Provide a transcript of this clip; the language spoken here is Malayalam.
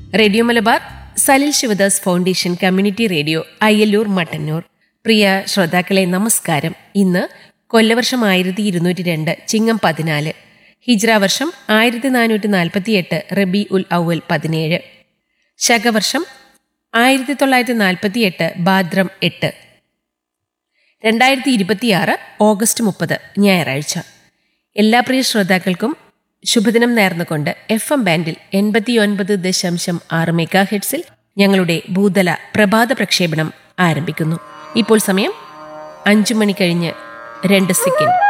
radio Malabar Salil Sivadas foundation community radio Ayyallur Mattannur പ്രിയ ശ്രോതാക്കളെ നമസ്കാരം ഇന്ന് കൊല്ലവർഷം ആയിരത്തി ഇരുന്നൂറ്റി രണ്ട് ചിങ്ങം പതിനാല് ഹിജ്ര വർഷം ആയിരത്തി നാനൂറ്റി നാൽപ്പത്തി എട്ട് റബി ഉൽ ഔവൽ പതിനേഴ് ശകവർഷം ആയിരത്തി തൊള്ളായിരത്തി നാൽപ്പത്തി എട്ട് ഭാദ്രം എട്ട് രണ്ടായിരത്തി ഇരുപത്തിയാറ് ഓഗസ്റ്റ് മുപ്പത് ഞായറാഴ്ച എല്ലാ പ്രിയ ശ്രോതാക്കൾക്കും ശുഭദിനം നേർന്നുകൊണ്ട് എഫ് എം ബാൻഡിൽ എൺപത്തിയൊൻപത് ദശാംശം ആറ് മെഗാ ഹെഡ്സിൽ ഞങ്ങളുടെ ഭൂതല പ്രഭാത പ്രക്ഷേപണം ആരംഭിക്കുന്നു ഇപ്പോൾ സമയം അഞ്ചു മണി കഴിഞ്ഞ് രണ്ട് സെക്കൻഡ്